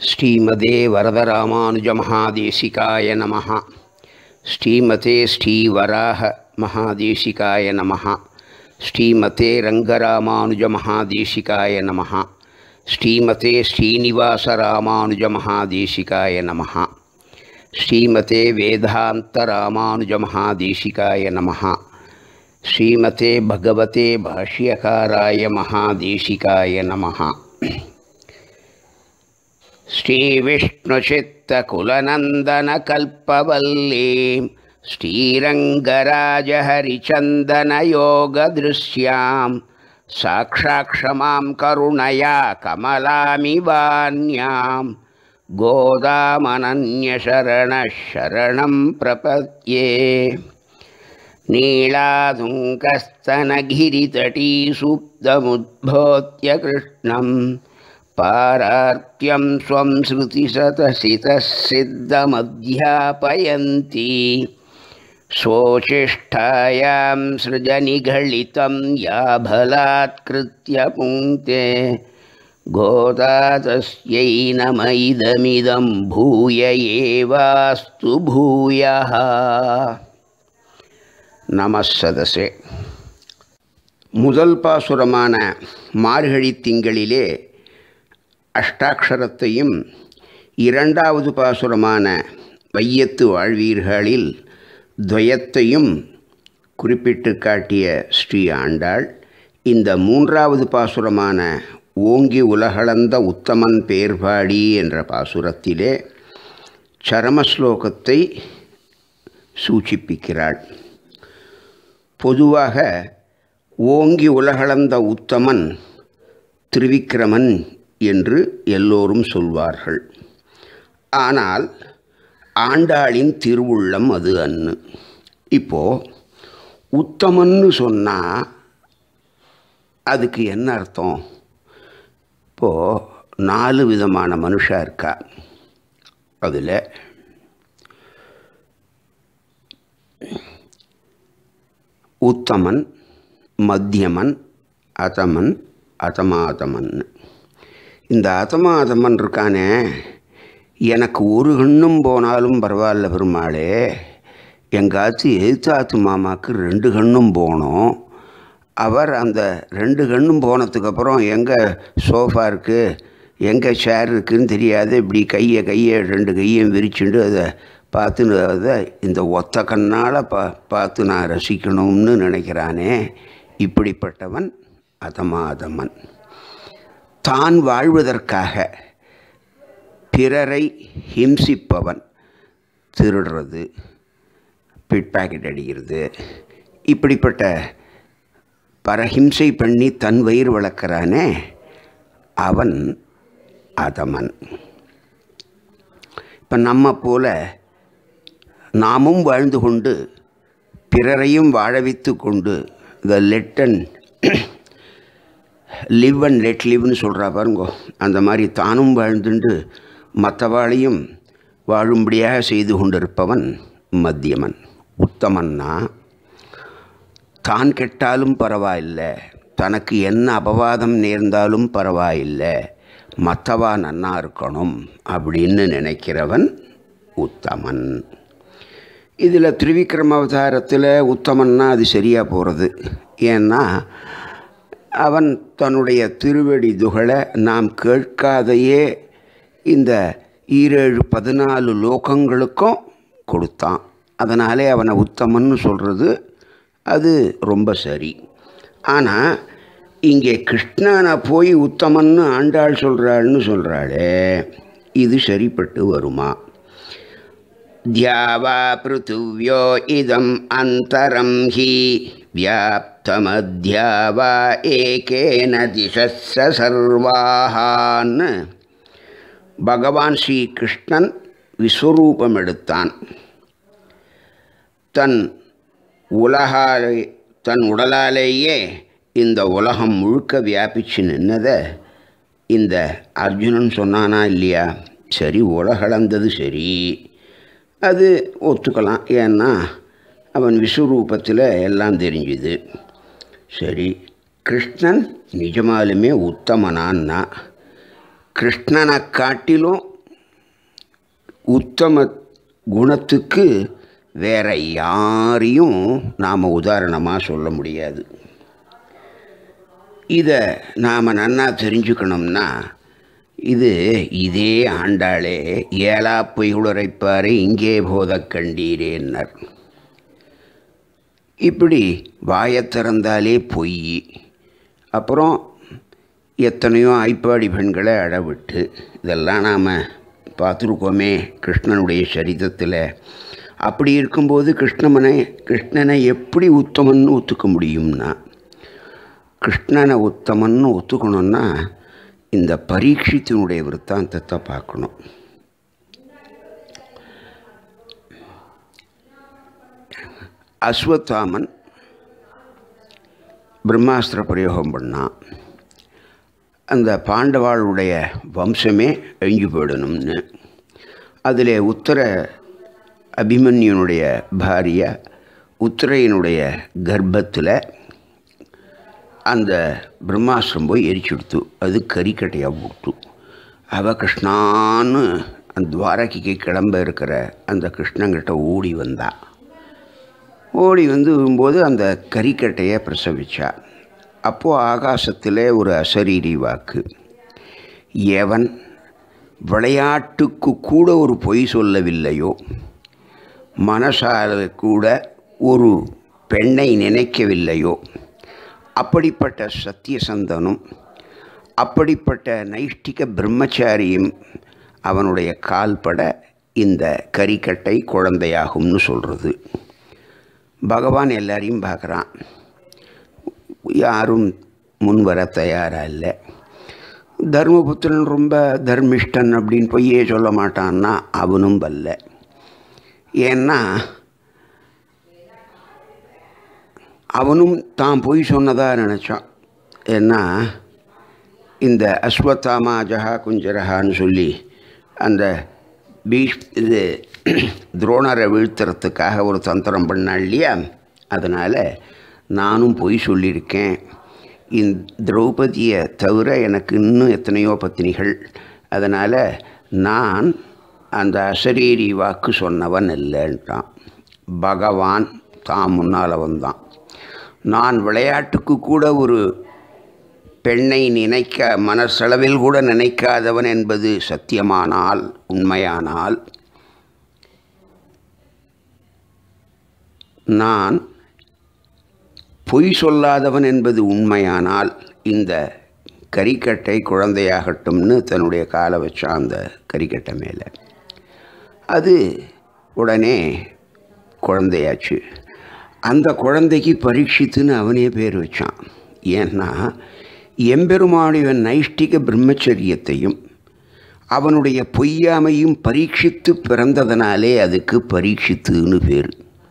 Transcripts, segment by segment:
ஸ்ரீமதே வரதராமானுஜமகாதேசிகாய நமः ஸ்ரீமதே ஸ்ரீவராக மகாதேசிகாய நமः ஸ்ரீமதே ரங்கராமானுஜமகாதேசிகாய நமः ஸ்ரீமதே ஸ்ரீனிவாசராமானுஜமகாதேசிகாய நமः ஸ்ரீமதே வேதாந்தராமானுஜமகாதேசிகாய நமः ஸ்ரீமதே பகவதே பாஷ்யகாராய மகாதேசிகாய நமः श्रीविष्णुचित्तकुलनन्दनकल्पवल्लीं श्रीरङ्गराजहरिचन्दनयोगदृश्यां साक्षाक्षमां करुणया कमलामिवान्यां गोदामनन्यशरणः शरणं प्रपद्ये नीलादुङ्कस्तनगिरितटीसुप्तमुद्भोत्य कृष्णं पारार्त्यं स्वं श्रुतिशतसितः सिद्धमध्यापयन्ती स्वोचिष्ठायां सृजनिघलितं या बलात्कृत्य पुङ्क्ते गोदा तस्यै नम इदमिदं भूय एवास्तु भूयः நமசதசே முதல் பாசுரமான மார்கழி திங்களிலே அஷ்டாட்சரத்தையும் இரண்டாவது பாசுரமான வையத்து வாழ்வீர்களில் துவயத்தையும் குறிப்பிட்டு காட்டிய ஸ்ரீ ஆண்டாள் இந்த மூன்றாவது பாசுரமான ஓங்கி உலகளந்த உத்தமன் பேர்பாடி என்ற பாசுரத்திலே சரமஸ்லோகத்தை சூச்சிப்பிக்கிறாள் பொதுவாக ஓங்கி உலகளந்த உத்தமன் திரிவிக்ரமன் என்று எல்லோரும் சொல்வார்கள் ஆனால் ஆண்டாளின் திருவுள்ளம் அது அன்னு இப்போ உத்தமன்னு சொன்னால் அதுக்கு என்ன அர்த்தம் இப்போது நாலு விதமான மனுஷா இருக்கா அதில் உத்தமன் மத்தியமன் அதமன் அதமாதமன் இந்த அதமாதமன் இருக்கானே எனக்கு ஒரு கண்ணும் போனாலும் பரவாயில்ல பெருமாளே எங்காச்சும் எதிர்த்தாத்து மாமாவுக்கு ரெண்டு கண்ணும் போனோம் அவர் அந்த ரெண்டு கண்ணும் போனதுக்கப்புறம் எங்கே சோஃபா இருக்குது எங்கே சேர் இருக்குதுன்னு தெரியாது இப்படி கையை கையை ரெண்டு கையையும் விரிச்சுண்டு அதை பார்த்து அதை இந்த ஒத்த கண்ணால் பா பார்த்து நான் ரசிக்கணும்னு நினைக்கிறானே இப்படிப்பட்டவன் அதமாதமன் தான் வாழ்வதற்காக பிறரை ஹிம்சிப்பவன் திருடுறது பிட் பாக்கெட் அடிக்கிறது இப்படிப்பட்ட பரஹிம்சை பண்ணி தன் வயிறு வளர்க்குறானே அவன் அதமன் இப்போ நம்ம போல நாமும் வாழ்ந்து கொண்டு பிறரையும் வாழவித்து கொண்டு the let and live and let லிவ்னு சொல்கிறா பாருங்கோ அந்த மாதிரி தானும் வாழ்ந்துண்டு மற்றவாளையும் வாழும்படியாக செய்து கொண்டிருப்பவன் மத்தியமன் உத்தமன்னா தான் கெட்டாலும் பரவாயில்லை தனக்கு என்ன அபவாதம் நேர்ந்தாலும் பரவாயில்லை மற்றவா நன்னா இருக்கணும் அப்படின்னு நினைக்கிறவன் உத்தமன் இதில் திரிவிக்ரம அவதாரத்தில் உத்தமன்னா அது சரியாக போகிறது ஏன்னா அவன் தன்னுடைய திருவடி துகளை நாம் கேட்காதையே இந்த ஈரேழு பதினாலு லோகங்களுக்கும் கொடுத்தான் அதனாலே அவனை உத்தமன்னு சொல்கிறது அது ரொம்ப சரி ஆனால் இங்கே கிருஷ்ணனை போய் உத்தமன்னு ஆண்டாள் சொல்கிறாள்னு சொல்கிறாளே இது சரிப்பட்டு வருமா தியாவா பிருத்திவ்யோ இதம் அந்தரம் ஹி வியாப்தமத்யாவா ஏகேன திசஸ்ஸ சர்வாகான்னு பகவான் ஸ்ரீ கிருஷ்ணன் விஸ்வரூபம் எடுத்தான் தன் உலகாலே தன் உடலாலேயே இந்த உலகம் முழுக்க வியாபிச்சு நின்னதை இந்த அர்ஜுனன் சொன்னானா இல்லையா சரி உலகளந்தது சரி அது ஒத்துக்கலாம் ஏன்னா அவன் விஸ்வரூபத்தில் எல்லாம் தெரிஞ்சுது சரி கிருஷ்ணன் நிஜமாலுமே உத்தமனான்னா கிருஷ்ணனை காட்டிலும் உத்தம குணத்துக்கு வேற யாரையும் நாம் உதாரணமாக சொல்ல முடியாது இதை நாம் நன்னா தெரிஞ்சுக்கணும்னா இது இதே ஆண்டாளே ஏலா பொய்குளரைப்பாரு இங்கே போத கண்டீரேன்னர் இப்படி வாயை திறந்தாலே பொய் அப்புறம் எத்தனையோ ஐப்பாடி பெண்களை அழவிட்டு இதெல்லாம் நாம் பார்த்துருக்கோமே கிருஷ்ணனுடைய சரிதத்தில் அப்படி இருக்கும்போது கிருஷ்ணமனை கிருஷ்ணனை எப்படி உத்தமன்னு ஒத்துக்க முடியும்னா கிருஷ்ணனை உத்தமன்னு ஒத்துக்கணும்னா இந்த பரீட்சித்தினுடைய விற்த்தாந்தத்தை பார்க்கணும் அஸ்வத்தாமன் பிரம்மாஸ்திர பிரயோகம் பண்ணான் அந்த பாண்டவாளுடைய வம்சமே அழிஞ்சு போயிடணும்னு அதில் உத்தர அபிமன்யுனுடைய பாரியா உத்தரையினுடைய கர்ப்பத்தில் அந்த பிரம்மாஸ்திரம் போய் எரிச்சுடுத்து அது கறிக்கட்டையாக விட்டு அவ கிருஷ்ணான்னு அந்த துவாரகைக்கு கிளம்ப இருக்கிற அந்த கிருஷ்ணங்கிட்ட ஓடி வந்தா ஓடி வந்து போது அந்த கறிக்கட்டையை பிரசவிச்சா அப்போது ஆகாசத்தில் ஒரு அசரீரி வாக்கு எவன் விளையாட்டுக்கு கூட ஒரு பொய் சொல்லவில்லையோ மனசால கூட ஒரு பெண்ணை நினைக்கவில்லையோ அப்படிப்பட்ட சத்தியசந்தனும் அப்படிப்பட்ட நைஷ்டிக பிரம்மச்சாரியும் அவனுடைய கால்பட இந்த கரிக்கட்டை குழந்தையாகும்னு சொல்கிறது பகவான் எல்லாரையும் பார்க்குறான் யாரும் முன் வர தயாராக இல்லை தர்மபுத்திரன் ரொம்ப தர்மிஷ்டன் அப்படின்னு பொய்யே சொல்ல மாட்டான்னா அவனும் வல்ல ஏன்னா அவனும் தான் பொய் சொன்னதாக நினச்சான் ஏன்னா இந்த அஸ்வத்தாமா ஜஹா குஞ்சரஹான்னு சொல்லி அந்த பீஷ் இது துரோணரை வீழ்த்துறதுக்காக ஒரு தந்திரம் பண்ணாள் இல்லையா அதனால் நானும் பொய் சொல்லியிருக்கேன் இந்த திரௌபதியை தவிர எனக்கு இன்னும் எத்தனையோ பத்தினிகள் அதனால் நான் அந்த அசரீரி வாக்கு சொன்னவன் இல்லைன்ட்டான் பகவான் தான் முன்னால் வந்தான் நான் விளையாட்டுக்கு கூட ஒரு பெண்ணை நினைக்க மனசளவில் கூட நினைக்காதவன் என்பது சத்தியமானால் உண்மையானால் நான் பொய் சொல்லாதவன் என்பது உண்மையானால் இந்த கரிக்கட்டை குழந்தையாகட்டும்னு தன்னுடைய காலை வச்சான் அந்த கரிக்கட்டை மேலே அது உடனே குழந்தையாச்சு அந்த குழந்தைக்கு பரீட்சித்துன்னு அவனே பேர் வச்சான் ஏன்னா எம்பெருமானுடைய நைஷ்டிக பிரம்மச்சரியத்தையும் அவனுடைய பொய்யாமையும் பரீட்சித்து பிறந்ததனாலே அதுக்கு பரீட்சித்துன்னு பேர்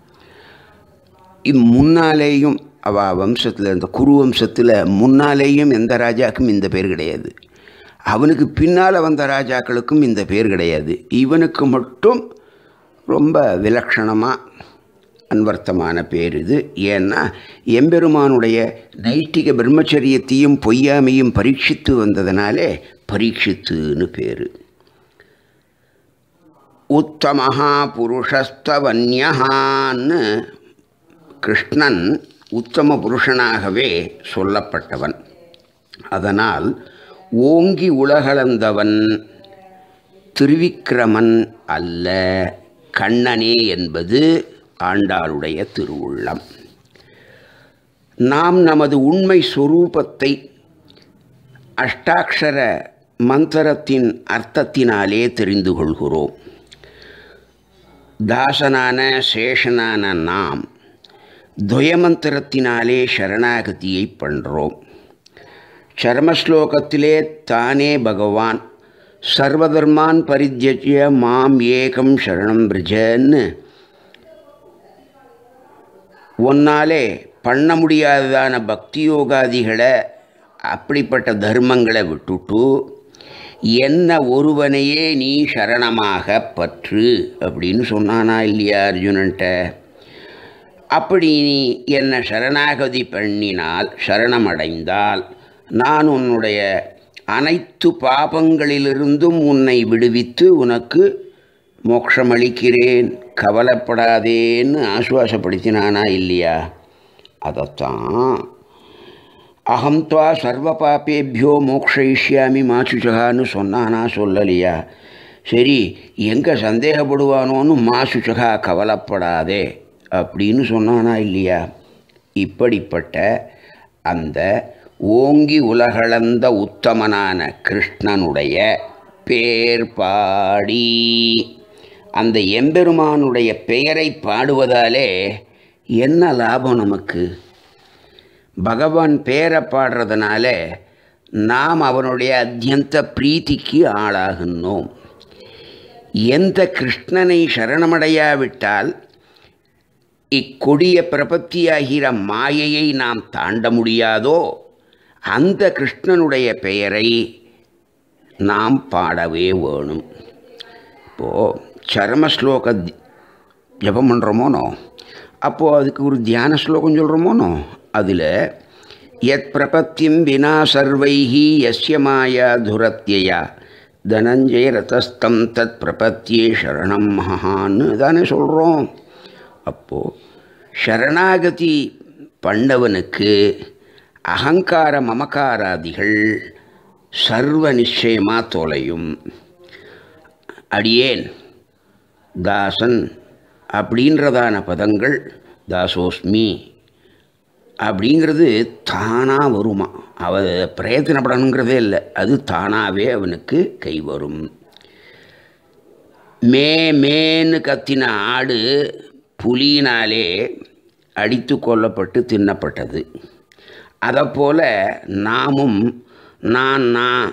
முன்னாலேயும் அவ வம்சத்தில் இந்த குரு வம்சத்தில் முன்னாலேயும் எந்த ராஜாக்கும் இந்த பேர் கிடையாது அவனுக்கு பின்னால் வந்த ராஜாக்களுக்கும் இந்த பேர் கிடையாது இவனுக்கு மட்டும் ரொம்ப விலக்ஷணமாக அன்வர்த்தமான பேர் இது ஏன்னா எம்பெருமானுடைய நைட்டிக பிரம்மச்சரியத்தையும் பொய்யாமையும் பரீட்சித்து வந்ததனாலே பரீட்சித்துன்னு பேர் உத்தமஹா புருஷஸ்தவன்யஹான்னு கிருஷ்ணன் உத்தம புருஷனாகவே சொல்லப்பட்டவன் அதனால் ஓங்கி உலகளந்தவன் திருவிக்கிரமன் அல்ல கண்ணனே என்பது ஆண்டாளுடைய திருவுள்ளம் நாம் நமது உண்மை சொரூபத்தை அஷ்டாட்சர மந்திரத்தின் அர்த்தத்தினாலே தெரிந்து கொள்கிறோம் தாசனான சேஷனான நாம் துவயமந்திரத்தினாலே சரணாகதியை பண்ணுறோம் சர்மஸ்லோகத்திலே தானே பகவான் சர்வதர்மான் பரித்தியஜ்ய மாம் ஏகம் சரணம் பிரிஜன்னு ஒன்னாலே பண்ண முடியாததான பக்தி யோகாதிகளை அப்படிப்பட்ட தர்மங்களை விட்டுட்டு என்ன ஒருவனையே நீ சரணமாக பற்று அப்படின்னு சொன்னானா இல்லையா அர்ஜுனன்ட்ட அப்படி நீ என்னை சரணாகதி பண்ணினால் சரணமடைந்தால் நான் உன்னுடைய அனைத்து பாபங்களிலிருந்தும் உன்னை விடுவித்து உனக்கு மோட்சம் அளிக்கிறேன் கவலைப்படாதேன்னு ஆசுவாசப்படுத்தினானா இல்லையா அதைத்தான் அகம் துவா சர்வ பாப்பேபியோ மோக்ஷயிஷ்யாமி மாசுச்சகான்னு சொன்னானா சொல்லலையா சரி எங்கே சந்தேகப்படுவானோன்னு மாசுச்சகா கவலைப்படாதே அப்படின்னு சொன்னானா இல்லையா இப்படிப்பட்ட அந்த ஓங்கி உலகளந்த உத்தமனான கிருஷ்ணனுடைய பேர் பாடி அந்த எம்பெருமானுடைய பெயரை பாடுவதாலே என்ன லாபம் நமக்கு பகவான் பேரை பாடுறதுனால நாம் அவனுடைய அத்தியந்த பிரீத்திக்கு ஆளாகின்றோம் எந்த கிருஷ்ணனை சரணமடையாவிட்டால் இக்கொடிய பிரபத்தியாகிற மாயையை நாம் தாண்ட முடியாதோ அந்த கிருஷ்ணனுடைய பெயரை நாம் பாடவே வேணும் இப்போது சரம ஸ்லோக ஜபம் பண்ணுறோமோனோ அப்போது அதுக்கு ஒரு தியான ஸ்லோகம் சொல்கிறோமோனோ அதில் யத் பிரபத்தியம் வினா சர்வைஹி யஸ்ய மாயா துரத்யயா தனஞ்சய ரதஸ்தம் தத் பிரபத்தியே சரணம் மகான்னு தானே சொல்கிறோம் அப்போது சரணாகதி பண்ணவனுக்கு அகங்கார மமகாராதிகள் சர்வ நிச்சயமாக தொலையும் அடியேன் தாசன் அப்படின்றதான பதங்கள் தாசோஸ்மி அப்படிங்கிறது தானாக வருமா அவ பிரயத்தனப்படணுங்கிறதே இல்லை அது தானாகவே அவனுக்கு கை வரும் மே மேன்னு கத்தின ஆடு புலியினாலே அடித்து கொல்லப்பட்டு தின்னப்பட்டது அதைப்போல் நாமும் நான் நான்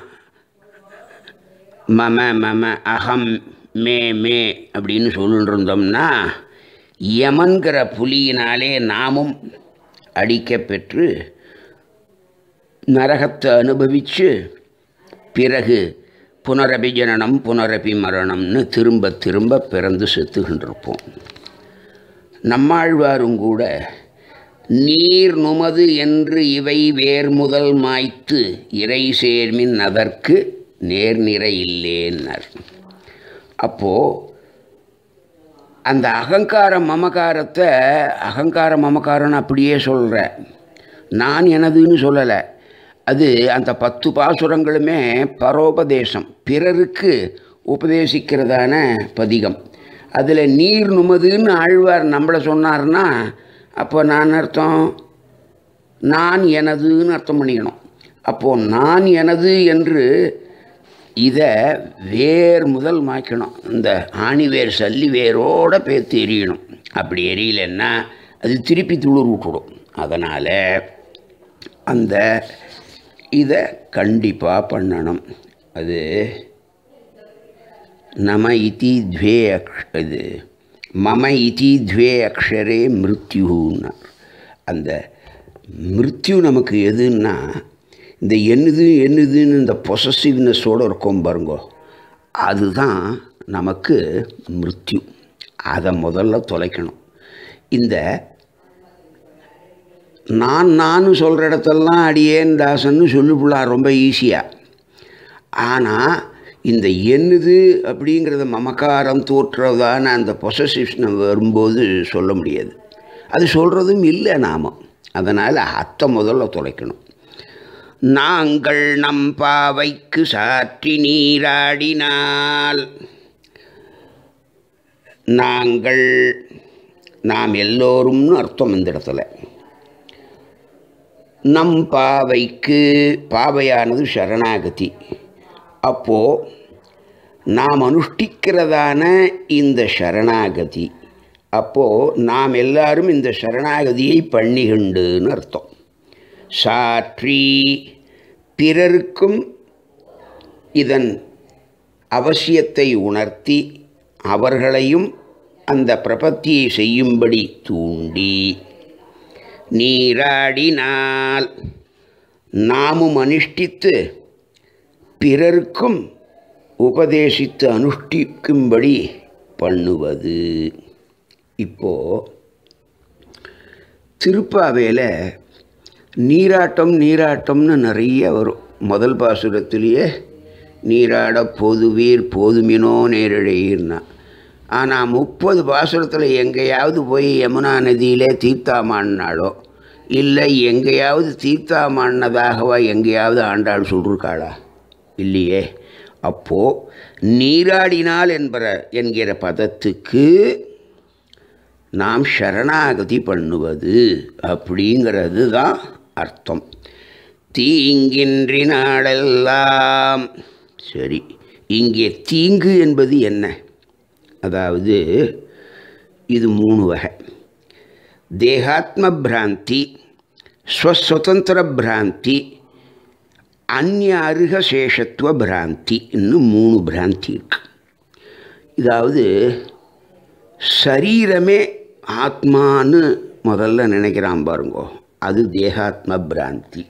மம மம அகம் மே மே அப்படின்னு சொல்லிட்டு இருந்தோம்னா யமன்கிற புலியினாலே நாமும் அடிக்கப்பெற்று நரகத்தை அனுபவித்து பிறகு புனரபி ஜனனம் புனரபி மரணம்னு திரும்ப திரும்ப பிறந்து செத்துகின்றிருப்போம் நம்மாழ்வாரும் கூட நீர் நுமது என்று இவை வேர் முதல் மாய்த்து இறை சேர்மின் அதற்கு நேர்நிறை இல்லேன்னர் அப்போது அந்த அகங்கார மமகாரத்தை அகங்கார மமகாரம்னு அப்படியே சொல்கிற நான் எனதுன்னு சொல்லலை அது அந்த பத்து பாசுரங்களுமே பரோபதேசம் பிறருக்கு உபதேசிக்கிறதான பதிகம் அதில் நீர் நுமதுன்னு ஆழ்வார் நம்மளை சொன்னார்னா அப்போ நான் அர்த்தம் நான் எனதுன்னு அர்த்தம் பண்ணிக்கணும் அப்போது நான் எனது என்று இதை வேர் முதல் மாய்க்கணும் இந்த ஆணி வேர் சல்லி வேரோட பேத்து எரியணும் அப்படி எரியலைன்னா அது திருப்பி துளிர் விட்டுடும் அதனால் அந்த இதை கண்டிப்பாக பண்ணணும் அது நம இதி துவே அக்ஷ இது மம இதி துவே அக்ஷரே மிருத்யுன்னா அந்த மிருத்யு நமக்கு எதுன்னா இந்த என்னது என்னதுன்னு இந்த பொசசிவ்னஸோடு இருக்கும் பாருங்கோ அதுதான் நமக்கு மிருத்யு அதை முதல்ல தொலைக்கணும் இந்த நான் நான் சொல்கிற இடத்தெல்லாம் அடியேன் தாசன்னு சொல்லிவிடலாம் ரொம்ப ஈஸியாக ஆனால் இந்த என்னது அப்படிங்கிறத மமக்காரம் தோற்றுறதான அந்த பொசசிவ்ஸ்னை வரும்போது சொல்ல முடியாது அது சொல்கிறதும் இல்லை நாம் அதனால் அத்தை முதல்ல தொலைக்கணும் நாங்கள் நம் பாவைக்கு சாற்றி நீராடினால் நாங்கள் நாம் எல்லோரும்னு அர்த்தம் இந்த இடத்துல நம் பாவைக்கு பாவையானது சரணாகதி அப்போது நாம் அனுஷ்டிக்கிறதான இந்த சரணாகதி அப்போது நாம் எல்லாரும் இந்த சரணாகதியை பண்ணிகண்டுன்னு அர்த்தம் சாற்றி பிறருக்கும் இதன் அவசியத்தை உணர்த்தி அவர்களையும் அந்த பிரபத்தியை செய்யும்படி தூண்டி நீராடினால் நாமும் அனுஷ்டித்து பிறருக்கும் உபதேசித்து அனுஷ்டிக்கும்படி பண்ணுவது இப்போது திருப்பாவையில் நீராட்டம் நீராட்டம்னு நிறைய வரும் முதல் பாசுரத்திலேயே நீராட போதுவீர் போதுமினோ நேரிழையீர்னா ஆனால் முப்பது பாசுரத்தில் எங்கேயாவது போய் யமுனா நதியிலே தீர்த்தாமான்னாலோ இல்லை எங்கேயாவது தீர்த்தாமான்னதாகவா எங்கேயாவது ஆண்டாள் சொல்லிருக்காளா இல்லையே அப்போது நீராடினால் என்பற என்கிற பதத்துக்கு நாம் சரணாகதி பண்ணுவது அப்படிங்கிறது தான் அர்த்தம் தீங்கின்றி நாளெல்லாம் சரி இங்கே தீங்கு என்பது என்ன அதாவது இது மூணு வகை தேகாத்ம பிராந்தி ஸ்வஸ்வதந்திர பிராந்தி அந்நிய அருக சேஷத்துவ பிராந்தி இன்னும் மூணு பிராந்தி இருக்கு இதாவது சரீரமே ஆத்மான்னு முதல்ல நினைக்கிறான் பாருங்கோ அது தேகாத்ம பிராந்தி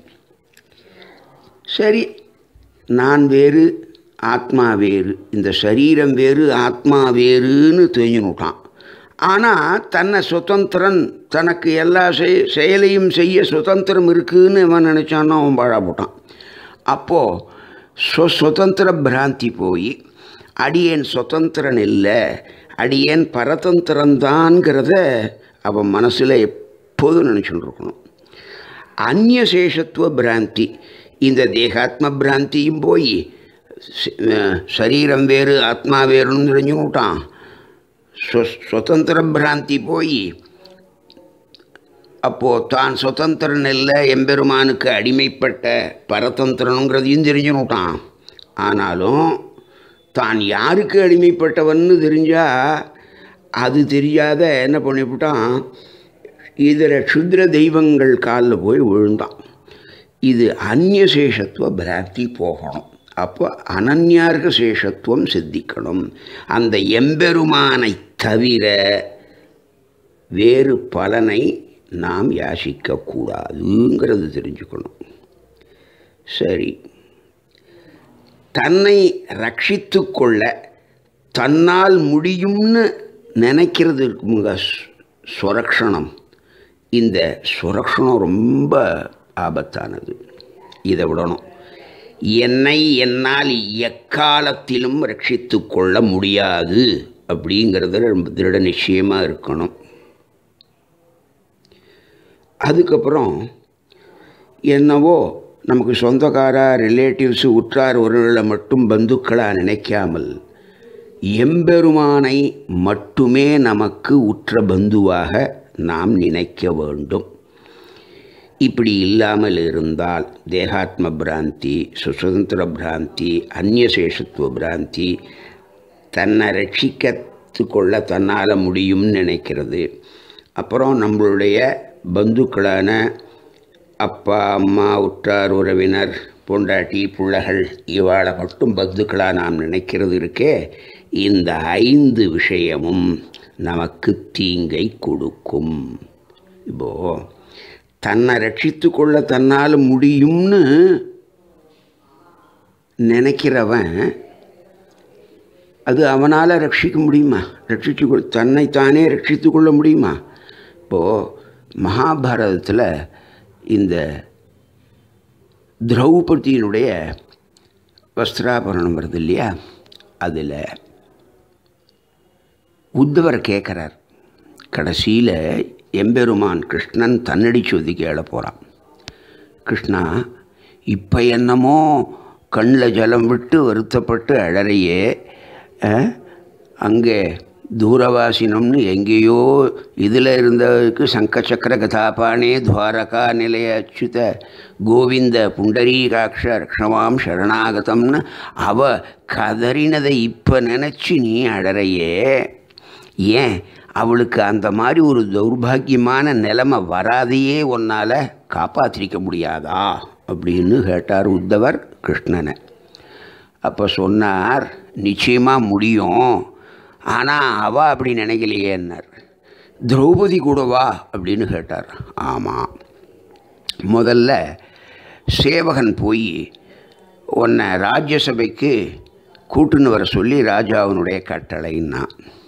சரி நான் வேறு ஆத்மா வேறு இந்த சரீரம் வேறு ஆத்மா வேறுன்னு தெரிஞ்சுனுட்டான் ஆனால் தன்னை சுதந்திரன் தனக்கு எல்லா செய செயலையும் செய்ய சுதந்திரம் இருக்குன்னு அவன் நினச்சானோ அவன் பாழா போட்டான் அப்போது ஸ்வ சுதந்திர பிராந்தி போய் அடியேன் சுதந்திரன் இல்லை அடியேன் பரதந்திரந்தான்கிறத அவன் மனசில் எப்போதும் நினச்சிட்டு இருக்கணும் அந்நிய சேஷத்துவ பிராந்தி இந்த தேகாத்ம பிராந்தியும் போய் சரீரம் வேறு ஆத்மா வேறுன்னு தெரிஞ்சு விட்டான் சுதந்திர பிராந்தி போய் அப்போது தான் சுதந்திரன் இல்லை எம்பெருமானுக்கு அடிமைப்பட்ட பரதந்திரனுங்கிறதையும் தெரிஞ்சு விட்டான் ஆனாலும் தான் யாருக்கு அடிமைப்பட்டவன்னு தெரிஞ்சால் அது தெரியாத என்ன பண்ணிவிட்டான் இதில் க்ஷுத்ர தெய்வங்கள் காலில் போய் விழுந்தான் இது அந்நிய சேஷத்துவ பிராந்தி போகணும் அப்போ அனன்யார்க சேஷத்துவம் சித்திக்கணும் அந்த எம்பெருமானை தவிர வேறு பலனை நாம் யாசிக்கக்கூடாதுங்கிறது தெரிஞ்சுக்கணும் சரி தன்னை ரட்சித்து கொள்ள தன்னால் முடியும்னு நினைக்கிறது இருக்குங்க சுரக்ஷணம் இந்த சுரக்ஷணம் ரொம்ப ஆபத்தானது இதை விடணும் என்னை என்னால் எக்காலத்திலும் ரட்சித்து கொள்ள முடியாது அப்படிங்கிறத ரொம்ப திருட நிச்சயமாக இருக்கணும் அதுக்கப்புறம் என்னவோ நமக்கு சொந்தக்காரா ரிலேட்டிவ்ஸு உற்றார் உறவுகளை மட்டும் பந்துக்களாக நினைக்காமல் எம்பெருமானை மட்டுமே நமக்கு உற்ற பந்துவாக நாம் நினைக்க வேண்டும் இப்படி இல்லாமல் இருந்தால் தேகாத்ம பிராந்தி சுசுதந்திர பிராந்தி அந்நியசேஷத்துவ பிராந்தி தன்னை ரட்சிக்கத்து கொள்ள தன்னால் முடியும்னு நினைக்கிறது அப்புறம் நம்மளுடைய பந்துக்களான அப்பா அம்மா உற்றார் உறவினர் பொண்டாட்டி பிள்ளைகள் இவாளை மட்டும் பந்துக்களாக நாம் நினைக்கிறது இருக்கே இந்த ஐந்து விஷயமும் நமக்கு தீங்கை கொடுக்கும் இப்போது தன்னை ரட்சித்து கொள்ள தன்னால் முடியும்னு நினைக்கிறவன் அது அவனால் ரட்சிக்க முடியுமா ரட்சித்து கொள் தன்னைத்தானே ரட்சித்து கொள்ள முடியுமா இப்போது மகாபாரதத்தில் இந்த திரௌபதியினுடைய வஸ்திராபரணம் வருது இல்லையா அதில் உத்தவர் கேட்குறார் கடைசியில் எம்பெருமான் கிருஷ்ணன் தன்னடி சொதி கேள போகிறான் கிருஷ்ணா இப்போ என்னமோ கண்ணில் ஜலம் விட்டு வருத்தப்பட்டு அழறையே அங்கே தூரவாசினம்னு எங்கேயோ இதில் இருந்தவருக்கு சங்கச்சக்கர கதாபானே துவாரகா நிலைய அச்சுத கோவிந்த புண்டரீகாட்ச ரக்ஷமாம் சரணாகதம்னு அவ கதறினதை இப்போ நினச்சி நீ அழறையே ஏன் அவளுக்கு அந்த மாதிரி ஒரு தௌர்பாகியமான நிலைமை வராதையே உன்னால் காப்பாற்றிக்க முடியாதா அப்படின்னு கேட்டார் உத்தவர் கிருஷ்ணனை அப்போ சொன்னார் நிச்சயமாக முடியும் ஆனால் அவள் அப்படி நினைக்கலையேன்னார் திரௌபதி கூடவா அப்படின்னு கேட்டார் ஆமாம் முதல்ல சேவகன் போய் உன்னை ராஜ்யசபைக்கு கூட்டுன்னு வர சொல்லி ராஜாவினுடைய கட்டளைன்னா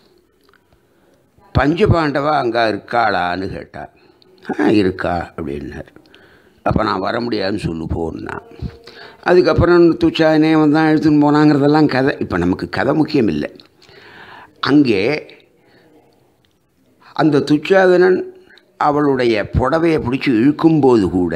பஞ்சபாண்டவா அங்கே இருக்காளான்னு கேட்டார் ஆ இருக்கா அப்படின்னார் அப்போ நான் வர முடியாதுன்னு சொல்லு போன்னா அதுக்கப்புறம் துச்சானே வந்தான் எழுத்துன்னு போனாங்கிறதெல்லாம் கதை இப்போ நமக்கு கதை முக்கியம் இல்லை அங்கே அந்த துச்சாதனன் அவளுடைய புடவையை பிடிச்சி இழுக்கும்போது கூட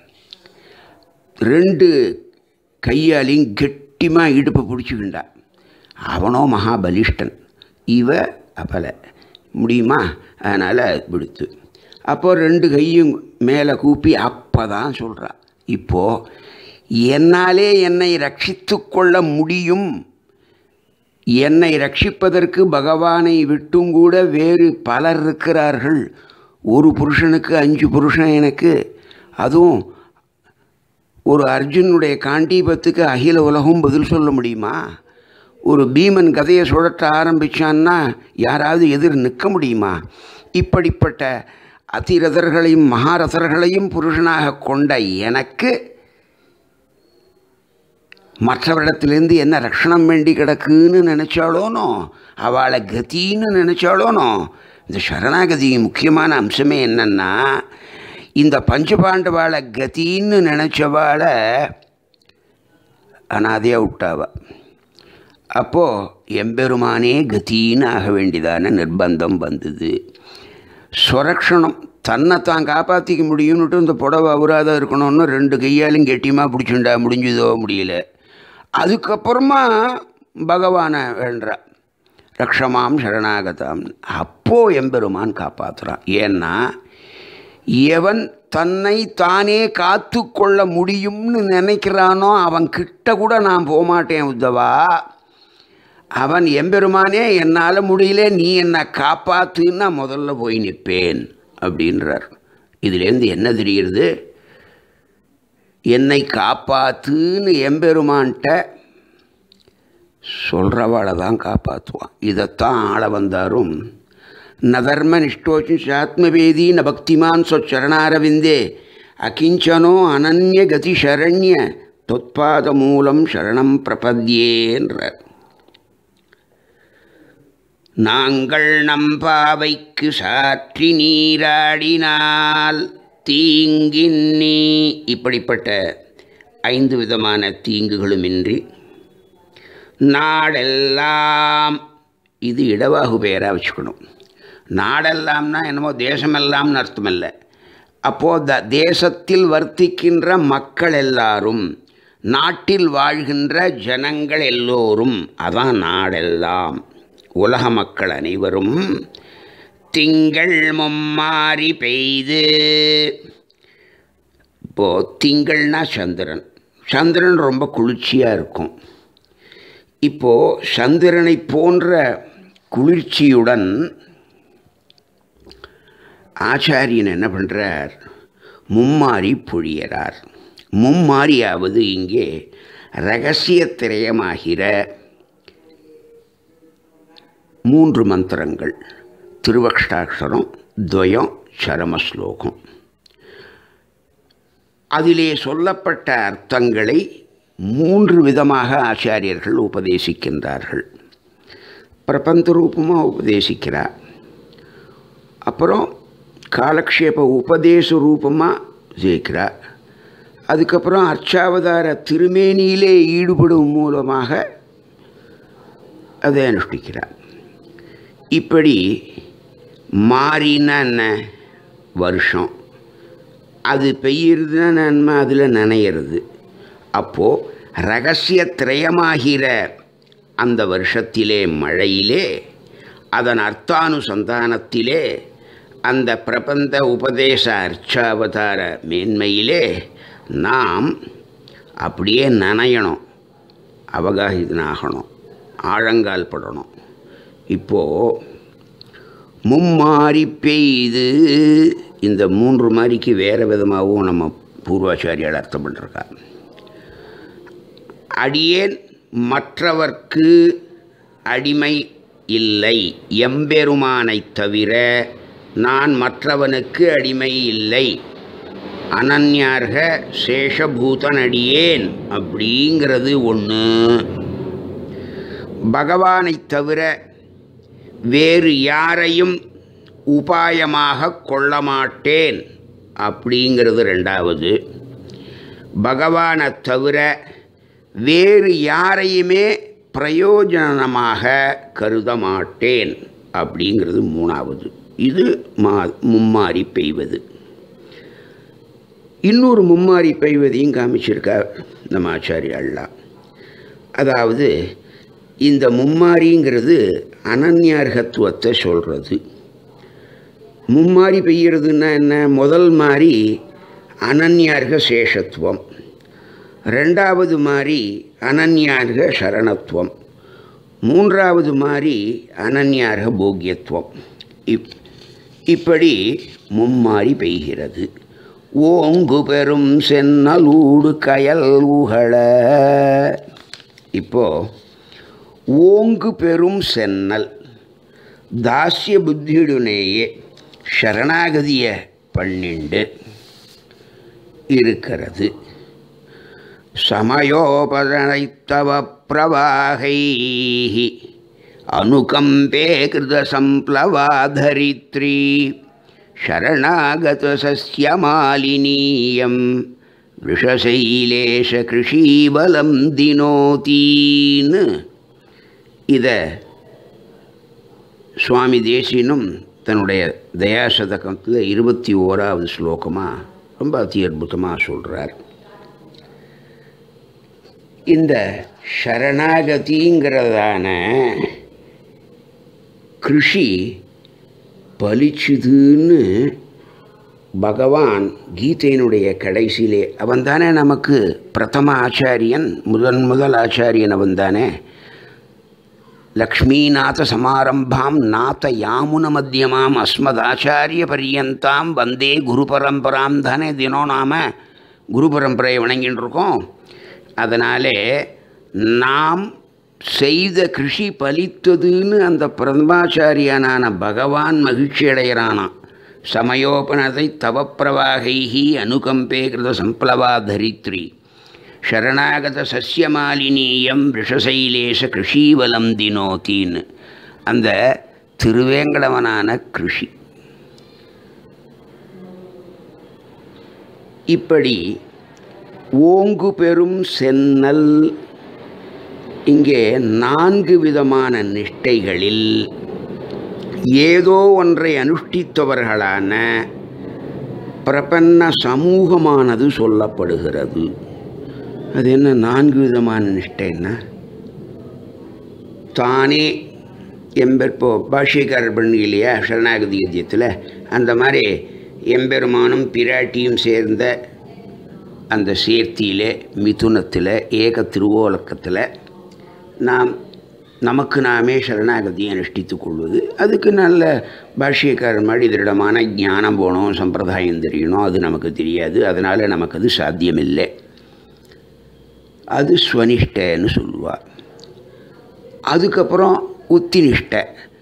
ரெண்டு கையாலையும் கெட்டிமாக இடுப்பை பிடிச்சிக்கிண்டா அவனோ மகாபலிஷ்டன் இவ அபல முடியுமா அதனால் விடுத்து அப்போ ரெண்டு கையும் மேலே கூப்பி அப்போ தான் சொல்கிறா இப்போது என்னாலே என்னை ரட்சித்து கொள்ள முடியும் என்னை ரட்சிப்பதற்கு பகவானை விட்டும் கூட வேறு பலர் இருக்கிறார்கள் ஒரு புருஷனுக்கு அஞ்சு புருஷன் எனக்கு அதுவும் ஒரு அர்ஜுனுடைய காண்டீபத்துக்கு அகில உலகம் பதில் சொல்ல முடியுமா ஒரு பீமன் கதையை சுழற்ற ஆரம்பித்தான்னா யாராவது எதிர் நிற்க முடியுமா இப்படிப்பட்ட அதிரதர்களையும் மகாரதர்களையும் புருஷனாக கொண்ட எனக்கு மற்றவரிடத்திலேருந்து என்ன ரக்ஷணம் வேண்டி கிடக்குன்னு நினச்சாலோனோ அவளை கத்தின்னு நினச்சாலோனோ இந்த சரணாகதி முக்கியமான அம்சமே என்னன்னா இந்த பஞ்சபாண்டவாளை கத்தின்னு நினச்சவாளை அனாதையாக விட்டாவ அப்போது எம்பெருமானே கத்தின்னு ஆக வேண்டியதான நிர்பந்தம் வந்தது சுரக்ஷணம் தன்னை தான் காப்பாற்றிக்க முடியும்னுட்டு இந்த புடவை அவராத இருக்கணும்னு ரெண்டு கையாலும் கெட்டியமாக பிடிச்சுண்டா முடிஞ்சுதோ முடியல அதுக்கப்புறமா பகவானை வேண்டா ரக்ஷமாம் சரணாகதாம் அப்போது எம்பெருமான் காப்பாற்றுறான் ஏன்னா எவன் தன்னை தானே காத்து கொள்ள முடியும்னு நினைக்கிறானோ அவன் கிட்ட கூட நான் போகமாட்டேன் உத்தவா அவன் எம்பெருமானே என்னால் முடியல நீ என்னை காப்பாத்துன்னா முதல்ல போய் நிற்பேன் அப்படின்றார் இதுலேருந்து என்ன தெரிகிறது என்னை காப்பாத்துன்னு எம்பெருமான்கிட்ட சொல்கிறவாளை தான் காப்பாற்றுவான் இதைத்தான் ஆள வந்தாரும் ந தர்ம நிஷ்டோச்சு சாத்மவேதி ந பக்திமான் சொச்சரணாரவிந்தே அகிஞ்சனோ அனன்ய கதி சரண்ய தொத்பாத மூலம் சரணம் பிரபத்யேன்றார் நாங்கள் நம்பாவைக்கு சாற்றி நீராடினால் தீங்கின்னி இப்படிப்பட்ட ஐந்து விதமான தீங்குகளுமின்றி நாடெல்லாம் இது இடவாகு பெயராக வச்சுக்கணும் நாடெல்லாம்னா என்னமோ தேசமெல்லாம்னு அர்த்தம் இல்லை அப்போது த தேசத்தில் வர்த்திக்கின்ற மக்கள் எல்லாரும் நாட்டில் வாழ்கின்ற ஜனங்கள் எல்லோரும் அதான் நாடெல்லாம் உலக மக்கள் அனைவரும் திங்கள் மும்மாறி பெய்து இப்போது திங்கள்னா சந்திரன் சந்திரன் ரொம்ப குளிர்ச்சியாக இருக்கும் இப்போது சந்திரனை போன்ற குளிர்ச்சியுடன் ஆச்சாரியன் என்ன பண்ணுறார் மும்மாரி பொழியறார் மும்மாரியாவது இங்கே ரகசியத்திரயமாகிற மூன்று மந்திரங்கள் திருவக்ஷாட்சரம் துவயம் சரமஸ்லோகம் அதிலே சொல்லப்பட்ட அர்த்தங்களை மூன்று விதமாக ஆச்சாரியர்கள் உபதேசிக்கின்றார்கள் பிரபந்த ரூபமாக உபதேசிக்கிறார் அப்புறம் காலக்ஷேப உபதேச ரூபமாக ஜெயிக்கிறார் அதுக்கப்புறம் அர்ச்சாவதார திருமேனியிலே ஈடுபடும் மூலமாக அதை அனுஷ்டிக்கிறார் இப்படி மாறின என்ன வருஷம் அது பெய்யறதுன்னா நன்மை அதில் நனையிறது அப்போது ரகசியத்திரயமாகிற அந்த வருஷத்திலே மழையிலே அதன் அர்த்தானுசந்தானத்திலே அந்த பிரபந்த உபதேச அர்ச்சாவதார மேன்மையிலே நாம் அப்படியே நனையணும் அவகாசிதனாகணும் ஆழங்கால் படணும் இப்போது மும்மாரி பெய்து இந்த மூன்று மாரிக்கு வேறு விதமாகவும் நம்ம பூர்வாச்சாரியால் அர்த்தம் பண்ணிருக்கா அடியேன் மற்றவர்க்கு அடிமை இல்லை எம்பெருமானைத் தவிர நான் மற்றவனுக்கு அடிமை இல்லை அனன்யார்க சேஷபூதன் அடியேன் அப்படிங்கிறது ஒன்று பகவானைத் தவிர வேறு யாரையும் உபாயமாக கொள்ள மாட்டேன் அப்படிங்கிறது ரெண்டாவது பகவானை தவிர வேறு யாரையுமே பிரயோஜனமாக கருத மாட்டேன் அப்படிங்கிறது மூணாவது இது மா மும்மாரி பெய்வது இன்னொரு மும்மாரி பெய்வதையும் காமிச்சிருக்கார் நம்ம ஆச்சாரியாள்லாம் அதாவது இந்த மும்மாரிங்கிறது அனன்யார்கத்துவத்தை சொல்கிறது மும்மாரி பெய்யறதுன்னா என்ன முதல் மாறி அனன்யார்க சேஷத்துவம் ரெண்டாவது மாறி அனன்யார்க சரணத்துவம் மூன்றாவது மாறி அனன்யார்க போக்கியத்துவம் இப் இப்படி மும்மாரி பெய்கிறது ஓங்கு பெரும் சென்னலூடு கயல் உகள இப்போ ஓங்கு பெரும் சென்னல் தாஸ்ய புத்தியுடனேயே சரணாகதிய பண்ணிண்டு இருக்கிறது சமயோபதனைத்தவ பிரவாகை அனுகம்பே கிருத சம்ப்ளவாதரித்ரி சரணாகத சசியமாலினீயம் விஷசைலேஷ கிருஷீபலம் தினோதீன்னு இதை சுவாமி தேசியனும் தன்னுடைய தயாசதகத்தில் இருபத்தி ஓராவது ஸ்லோகமாக ரொம்ப அதி அற்புதமாக சொல்கிறார் இந்த சரணாகதிங்கிறதான கிருஷி பலிச்சுதுன்னு பகவான் கீதையினுடைய கடைசியிலே அவன் தானே நமக்கு பிரதம ஆச்சாரியன் முதன் முதல் ஆச்சாரியன் அவன் தானே லக்ஷ்மீநாத சமாரம்பாம் நாத யாமுன மத்தியமாம் அஸ்மதாச்சாரிய பரியந்தாம் வந்தே குரு பரம்பராம் தானே தினம் நாம் குரு பரம்பரையை வணங்கின்னு இருக்கோம் அதனாலே நாம் செய்த கிருஷி பலித்ததுன்னு அந்த பிரதமாச்சாரியனான பகவான் மகிழ்ச்சி அடைகிறானான் சமயோபனதை தவப்பிரவாகைஹி அனுகம்பே கிருத சம்ப்ளவா தரித்ரி சரணாகத சசியமாலினீயம் ரிஷசைலேஷ கிருஷீவலம் தினோத்தின்னு அந்த திருவேங்கடவனான கிருஷி இப்படி ஓங்கு பெரும் சென்னல் இங்கே நான்கு விதமான நிஷ்டைகளில் ஏதோ ஒன்றை அனுஷ்டித்தவர்களான பிரபன்ன சமூகமானது சொல்லப்படுகிறது அது என்ன நான்கு விதமான நிஷ்டைன்னா தானே எம்பெருப்போ பாஷ்யக்காரர் பண்ணி இல்லையா சரணாகதி கத்தியத்தில் அந்த மாதிரி எம்பெருமானும் பிராட்டியும் சேர்ந்த அந்த சேர்த்தியிலே மிதுனத்தில் ஏக திருவோலக்கத்தில் நாம் நமக்கு நாமே சரணாகதியை அனுஷ்டித்துக் கொள்வது அதுக்கு நல்ல பாஷ்யக்காரர் மாதிரி திருடமான ஞானம் போகணும் சம்பிரதாயம் தெரியணும் அது நமக்கு தெரியாது அதனால் நமக்கு அது சாத்தியமில்லை அது ஸ்வனிஷ்டைன்னு சொல்லுவார் அதுக்கப்புறம் உத்தினிஷ்டை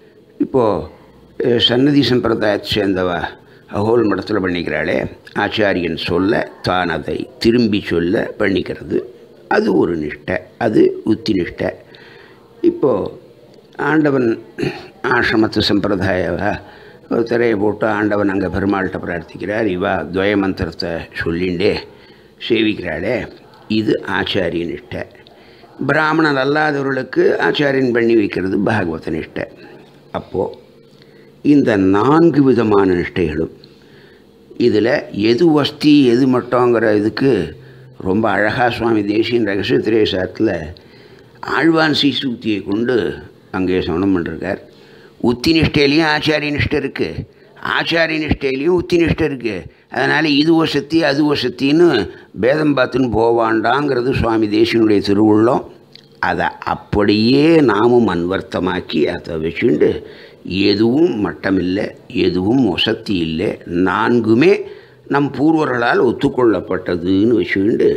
இப்போது சன்னதி சம்பிரதாயத்தை சேர்ந்தவா அகோல் மடத்தில் பண்ணிக்கிறாளே ஆச்சாரியன் சொல்ல தான் அதை திரும்பி சொல்ல பண்ணிக்கிறது அது ஒரு நிஷ்டை அது உத்தி நிஷ்டை இப்போது ஆண்டவன் ஆசிரமத்து சம்பிரதாயவா ஒரு திரையை போட்டு ஆண்டவன் அங்கே பெருமாள்கிட்ட பிரார்த்திக்கிறார் இவா துவய மந்திரத்தை சொல்லிண்டே சேவிக்கிறாளே இது ஆச்சாரிய நிஷ்டை பிராமணன் அல்லாதவர்களுக்கு ஆச்சாரியன் பண்ணி வைக்கிறது பாகவத நிஷ்டை அப்போது இந்த நான்கு விதமான நிஷ்டைகளும் இதில் எது வஸ்தி எது மட்டங்கிற இதுக்கு ரொம்ப அழகாக சுவாமி தேசியன் ரகசிய திரேசாரத்தில் ஆழ்வான் சீசூக்தியை கொண்டு அங்கே சவணம் பண்ணிருக்கார் உத்தி நிஷ்டையிலையும் ஆச்சாரிய நிஷ்டை இருக்குது ஆச்சாரிய நிஷ்டையிலையும் உத்தி நிஷ்டை இருக்குது அதனால் இது வசத்தி அது வசத்தின்னு பேதம் பார்த்துன்னு போவாண்டாங்கிறது சுவாமி தேசியனுடைய திருவுள்ளம் அதை அப்படியே நாமும் அன்வர்த்தமாக்கி அதை வச்சுண்டு எதுவும் மட்டமில்லை எதுவும் வசத்தி இல்லை நான்குமே நம் பூர்வர்களால் ஒத்துக்கொள்ளப்பட்டதுன்னு வச்சுண்டு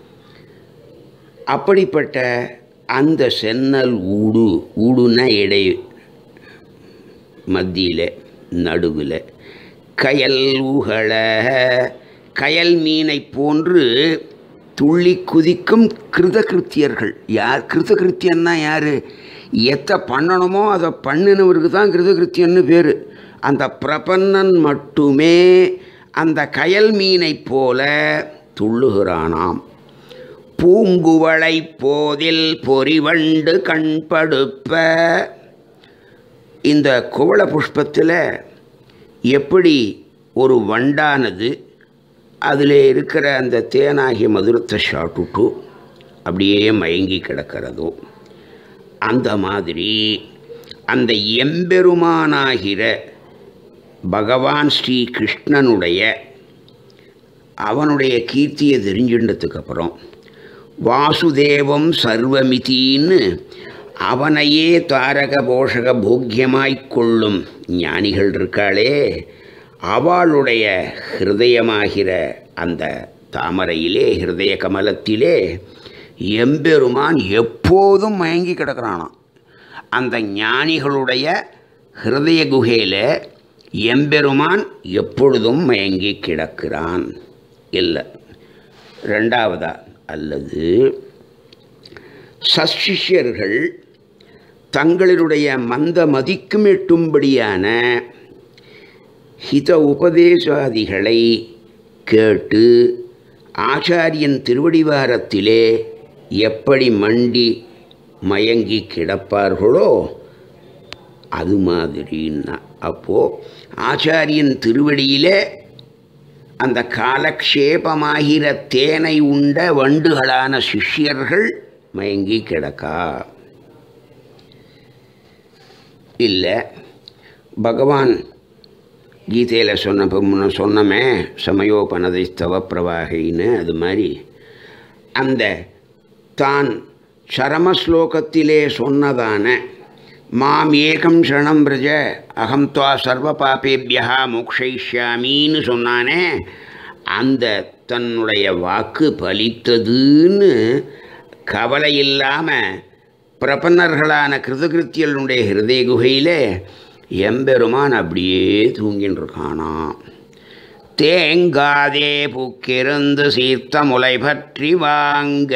அப்படிப்பட்ட அந்த சென்னல் ஊடு ஊடுன்னா இடை மத்தியில் நடுவில் கயல் உகள கயல் மீனை போன்று துள்ளி குதிக்கும் கிருதகிருத்தியர்கள் யார் கிருதகிருத்தியன்னா யார் எத்தை பண்ணணுமோ அதை பண்ணினவருக்கு தான் கிருதகிருத்தியன்னு பேர் அந்த பிரபன்னன் மட்டுமே அந்த கயல் மீனைப் போல துள்ளுகிறானாம் பூங்குவளை போதில் பொறிவண்டு கண்படுப்ப இந்த குவள புஷ்பத்தில் எப்படி ஒரு வண்டானது அதில் இருக்கிற அந்த தேனாகிய மதுரத்தை சாப்பிட்டுட்டு அப்படியே மயங்கி கிடக்கிறதோ அந்த மாதிரி அந்த எம்பெருமானாகிற பகவான் ஸ்ரீ கிருஷ்ணனுடைய அவனுடைய கீர்த்தியை தெரிஞ்சின்றதுக்கு அப்புறம் வாசுதேவம் சர்வமிதின்னு அவனையே தாரக போஷக போக்கியமாய்க் கொள்ளும் ஞானிகள் இருக்காளே அவளுடைய ஹிருதயமாகிற அந்த தாமரையிலே ஹிருதய கமலத்திலே எம்பெருமான் எப்போதும் மயங்கி கிடக்கிறானாம் அந்த ஞானிகளுடைய ஹிருதய குகையில் எம்பெருமான் எப்பொழுதும் மயங்கி கிடக்கிறான் இல்லை ரெண்டாவதா அல்லது சசிஷ்யர்கள் தங்களினுடைய மந்த மதிக்கும் எட்டும்படியான ஹித உபதேசாதிகளை கேட்டு ஆச்சாரியன் திருவடிவாரத்திலே எப்படி மண்டி மயங்கி கிடப்பார்களோ அது மாதிரின்னா அப்போது ஆச்சாரியன் திருவடியிலே அந்த காலக்ஷேபமாகிற தேனை உண்ட வண்டுகளான சிஷ்யர்கள் மயங்கி கிடக்கா இல்லை பகவான் கீதையில் சொன்னப்போ முன்ன சொன்னமே சமயோபனதை ஸ்தவ பிரவாகின்னு அது மாதிரி அந்த தான் சரமஸ்லோகத்திலே சொன்னதான மாம் ஏகம் சரணம் பிரஜ அகம் துவா சர்வ பாப்பேபியா மோக்ஷயிஷ்யாமின்னு சொன்னானே அந்த தன்னுடைய வாக்கு பலித்ததுன்னு கவலை இல்லாமல் பிரபன்னர்களான கிருதகிருத்தியலுடைய ஹிருதய குகையிலே எம்பெருமான் அப்படியே தூங்கின்னு இருக்கானாம் தேங்காதே புக்கிருந்து சீர்த்த முலை பற்றி வாங்க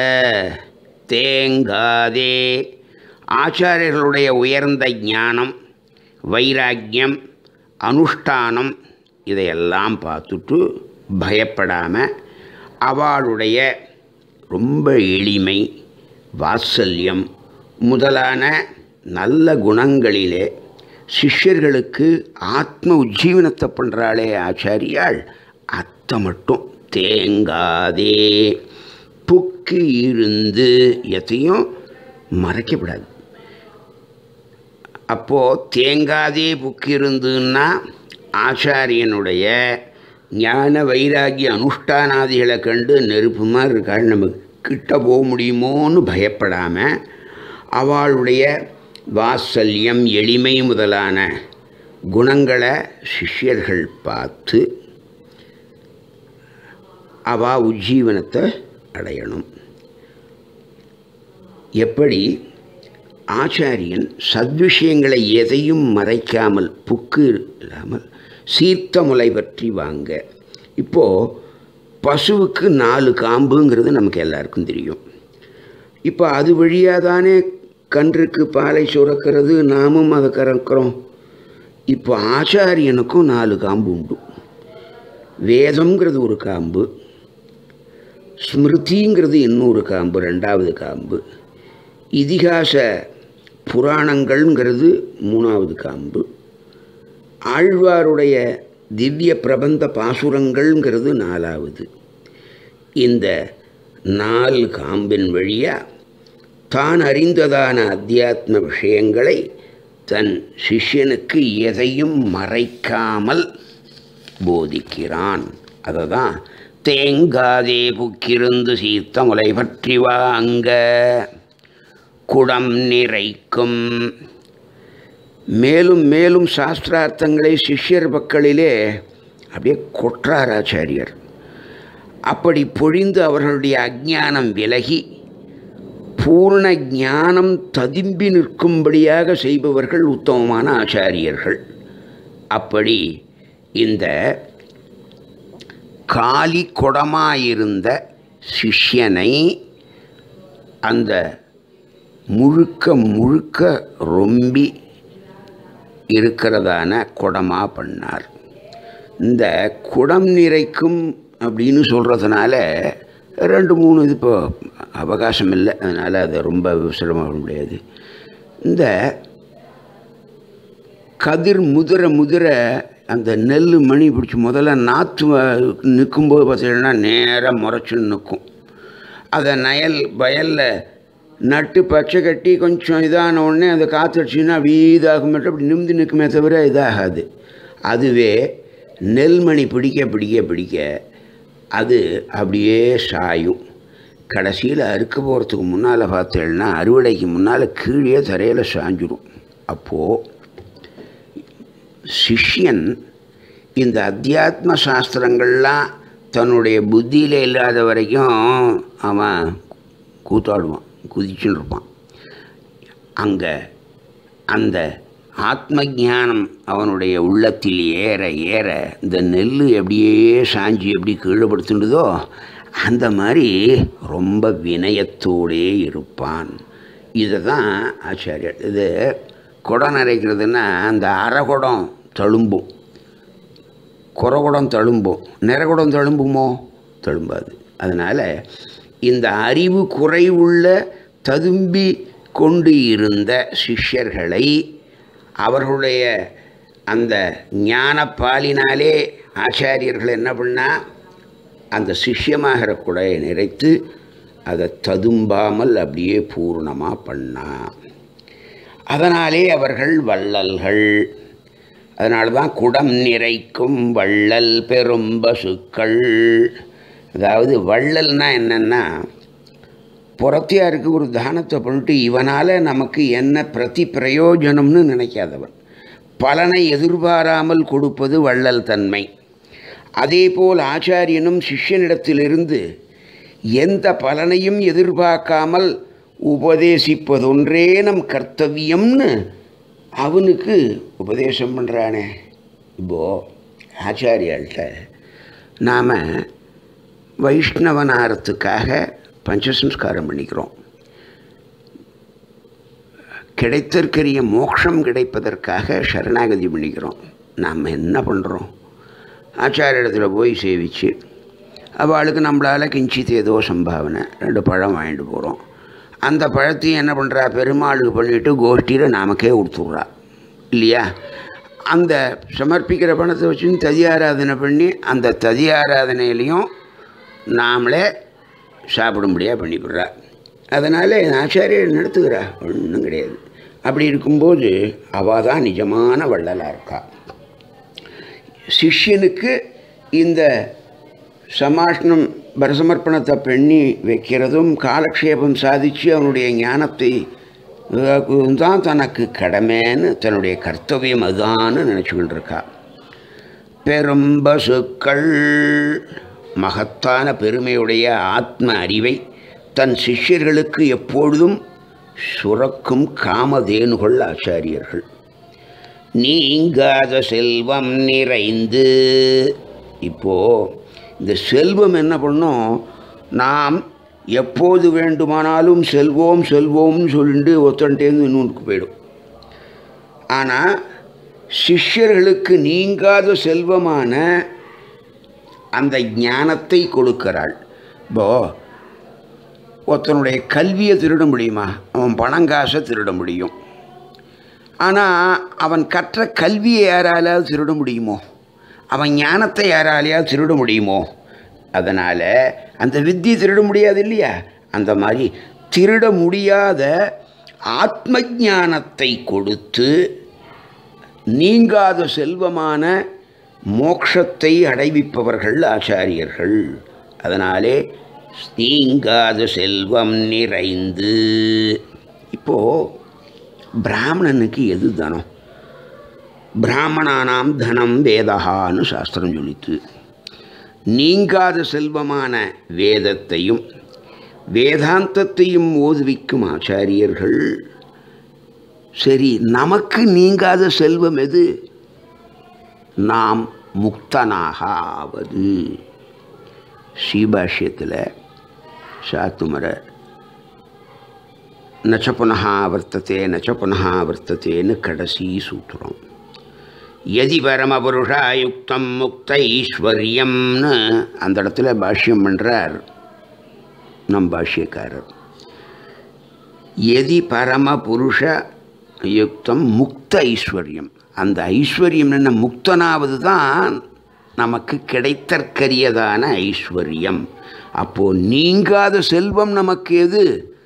தேங்காதே ஆச்சாரியர்களுடைய உயர்ந்த ஞானம் வைராக்கியம் அனுஷ்டானம் இதையெல்லாம் பார்த்துட்டு பயப்படாமல் அவளுடைய ரொம்ப எளிமை வாத்சல்யம் முதலான நல்ல குணங்களிலே சிஷ்யர்களுக்கு ஆத்ம உஜ்ஜீவனத்தை பண்ணுறாளே ஆச்சாரியாள் அத்தை மட்டும் தேங்காதே புக்கு இருந்து எதையும் மறைக்கப்படாது அப்போது தேங்காதே புக்கு இருந்துன்னா ஆச்சாரியனுடைய ஞான வைராகிய அனுஷ்டானாதிகளை கண்டு நெருப்பு மாதிரி இருக்காள் நமக்கு கிட்ட போக முடியுமோன்னு பயப்படாமல் அவளுடைய வாத்சல்யம் எளிமை முதலான குணங்களை சிஷ்யர்கள் பார்த்து அவா உஜ்ஜீவனத்தை அடையணும் எப்படி ஆச்சாரியன் சத்விஷயங்களை எதையும் மறைக்காமல் புக்கு இல்லாமல் சீர்த்த முலை பற்றி வாங்க இப்போது பசுவுக்கு நாலு காம்புங்கிறது நமக்கு எல்லாருக்கும் தெரியும் இப்போ அது வழியாக தானே கன்றுக்கு பாலை சுரக்கிறது நாமும் அதை கறக்கிறோம் இப்போ ஆச்சாரியனுக்கும் நாலு காம்பு உண்டு வேதம்ங்கிறது ஒரு காம்பு ஸ்மிருதிங்கிறது இன்னொரு காம்பு ரெண்டாவது காம்பு இதிகாச புராணங்கள்ங்கிறது மூணாவது காம்பு ஆழ்வாருடைய திவ்ய பிரபந்த பாசுரங்கள்ங்கிறது நாலாவது இந்த நாலு காம்பின் வழியாக தான் அறிந்ததான அத்தியாத்ம விஷயங்களை தன் சிஷ்யனுக்கு எதையும் மறைக்காமல் போதிக்கிறான் அதை தான் தேங்காதே புக்கிருந்து சீர்த்த முலை பற்றி வாங்க குடம் நிறைக்கும் மேலும் மேலும் சாஸ்திரார்த்தங்களை சிஷ்யர் பக்களிலே அப்படியே கொற்றார் ஆச்சாரியர் அப்படி பொழிந்து அவர்களுடைய அஜ்ஞானம் விலகி பூர்ண ஞானம் ததும்பி நிற்கும்படியாக செய்பவர்கள் உத்தமமான ஆச்சாரியர்கள் அப்படி இந்த காலி கொடமாயிருந்த சிஷ்யனை அந்த முழுக்க முழுக்க ரொம்பி இருக்கிறதான குடமா பண்ணார் இந்த குடம் நிறைக்கும் அப்படின்னு சொல்கிறதுனால ரெண்டு மூணு இது இப்போ அவகாசம் இல்லை அதனால் அதை ரொம்ப சிரமம் முடியாது இந்த கதிர் முதிர முதிர அந்த நெல் மணி பிடிச்சி முதல்ல நாற்று நிற்கும்போது பார்த்தீங்கன்னா நேராக முறைச்சுன்னு நிற்கும் அதை நயல் வயலில் நட்டு பச்சை கட்டி கொஞ்சம் இதான உடனே அந்த காற்றடிச்சுன்னா அப்படியே இதாகும் மட்டும் அப்படி நிமிந்து நிற்குமே தவிர இதாகாது அதுவே நெல்மணி பிடிக்க பிடிக்க பிடிக்க அது அப்படியே சாயும் கடைசியில் அறுக்க போகிறதுக்கு முன்னால் பார்த்தேன்னா அறுவடைக்கு முன்னால் கீழே தரையில் சாஞ்சிடும் அப்போது சிஷ்யன் இந்த அத்தியாத்ம சாஸ்திரங்கள்லாம் தன்னுடைய புத்தியில் இல்லாத வரைக்கும் அவன் கூத்தாடுவான் குதிச்சுன்னு இருப்பான் அங்கே அந்த ஆத்ம ஞானம் அவனுடைய உள்ளத்தில் ஏற ஏற இந்த நெல் எப்படியே சாஞ்சி எப்படி கீழப்படுத்துன்றதோ அந்த மாதிரி ரொம்ப வினயத்தோடே இருப்பான் இதை தான் ஆச்சாரியர் இது குடம் நிறைக்கிறதுன்னா அந்த அரைகுடம் தழும்பும் குறகுடம் தழும்பும் நிறகுடம் தழும்புமோ தழும்பாது அதனால் இந்த அறிவு குறைவுள்ள ததும்பி கொண்டு இருந்த சிஷ்யர்களை அவர்களுடைய அந்த ஞானப்பாலினாலே ஆச்சாரியர்கள் என்ன பண்ணா அந்த சிஷ்யமாகிற குடையை நிறைத்து அதை ததும்பாமல் அப்படியே பூர்ணமாக பண்ணா அதனாலே அவர்கள் வள்ளல்கள் அதனால தான் குடம் நிறைக்கும் வள்ளல் பெரும் பசுக்கள் அதாவது வள்ளல்னா என்னென்னா புறத்தியாருக்கு ஒரு தானத்தை பண்ணிட்டு இவனால் நமக்கு என்ன பிரதி பிரயோஜனம்னு நினைக்காதவன் பலனை எதிர்பாராமல் கொடுப்பது வள்ளல் தன்மை அதேபோல் ஆச்சாரியனும் சிஷ்யனிடத்திலிருந்து எந்த பலனையும் எதிர்பார்க்காமல் உபதேசிப்பதொன்றே நம் கர்த்தவியம்னு அவனுக்கு உபதேசம் பண்ணுறானே இப்போ ஆச்சாரியாள்கிட்ட நாம் வைஷ்ணவனாரத்துக்காக பஞ்சசம்ஸ்காரம் பண்ணிக்கிறோம் கிடைத்திருக்கிற மோட்சம் கிடைப்பதற்காக சரணாகதி பண்ணிக்கிறோம் நாம் என்ன பண்ணுறோம் ஆச்சாரியத்தில் போய் சேவிச்சு அவளுக்கு நம்மளால் கிஞ்சித் ஏதோ சம்பாவனை ரெண்டு பழம் வாங்கிட்டு போகிறோம் அந்த பழத்தையும் என்ன பண்ணுறா பெருமாளுக்கு பண்ணிவிட்டு கோஷ்டியில் நமக்கே கொடுத்துட்றா இல்லையா அந்த சமர்ப்பிக்கிற பணத்தை வச்சு ததி ஆராதனை பண்ணி அந்த ததி ஆராதனையிலையும் நாமளே சாப்பிடும்படியாக பண்ணிவிடுறா அதனால் ஆச்சாரியர் நடத்துகிறா ஒன்றும் கிடையாது அப்படி இருக்கும்போது அவள் தான் நிஜமான வள்ளலாக இருக்கா சிஷ்யனுக்கு இந்த சமாஷ்ணம் பரசமர்ப்பணத்தை பண்ணி வைக்கிறதும் காலக்ஷேபம் சாதித்து அவனுடைய ஞானத்தை தான் தனக்கு கடமைன்னு தன்னுடைய கர்த்தவியம் அதுதான்னு நினச்சிக்கிட்டு இருக்கா பெரும்பசுக்கள் மகத்தான பெருமையுடைய ஆத்ம அறிவை தன் சிஷ்யர்களுக்கு எப்பொழுதும் சுரக்கும் காமதேனுகள் ஆச்சாரியர்கள் நீங்காத செல்வம் நிறைந்து இப்போது இந்த செல்வம் என்ன பண்ணும் நாம் எப்போது வேண்டுமானாலும் செல்வோம் செல்வோம்னு சொல்லிட்டு ஒத்தன்ட்டேருந்து இன்னொன்றுக்கு போயிடும் ஆனால் சிஷ்யர்களுக்கு நீங்காத செல்வமான அந்த ஞானத்தை கொடுக்கிறாள் இப்போ ஒருத்தனுடைய கல்வியை திருட முடியுமா அவன் பணங்காசை திருட முடியும் ஆனால் அவன் கற்ற கல்வியை யாராலாவது திருட முடியுமோ அவன் ஞானத்தை யாராலையாவது திருட முடியுமோ அதனால் அந்த வித்தியை திருட முடியாது இல்லையா அந்த மாதிரி திருட முடியாத ஆத்ம ஞானத்தை கொடுத்து நீங்காத செல்வமான மோட்சத்தை அடைவிப்பவர்கள் ஆச்சாரியர்கள் அதனாலே நீங்காத செல்வம் நிறைந்து இப்போது பிராமணனுக்கு எது தனம் பிராமணானாம் தனம் வேதகான்னு சாஸ்திரம் சொல்லித்து நீங்காத செல்வமான வேதத்தையும் வேதாந்தத்தையும் ஓதுவிக்கும் ஆச்சாரியர்கள் சரி நமக்கு நீங்காத செல்வம் எது நாம் முக்தனாக ஆவது ஸ்ரீபாஷ்யத்தில் சாத்துமர நச்ச புனகா வர்த்ததே நச்ச புனகா வர்த்ததேன்னு கடைசி சூத்திரம் எதி பரமபுருஷா யுக்தம் முக்த ஈஸ்வர்யம்னு அந்த இடத்துல பாஷ்யம் பண்ணுறார் நம் பாஷ்யக்காரர் எதி பரம புருஷ யுக்தம் முக்த ஐஸ்வர்யம் அந்த ஐஸ்வர்யம் என்ன முக்தனாவது தான் நமக்கு கிடைத்தற்கரியதான ஐஸ்வர்யம் அப்போது நீங்காத செல்வம் நமக்கு எது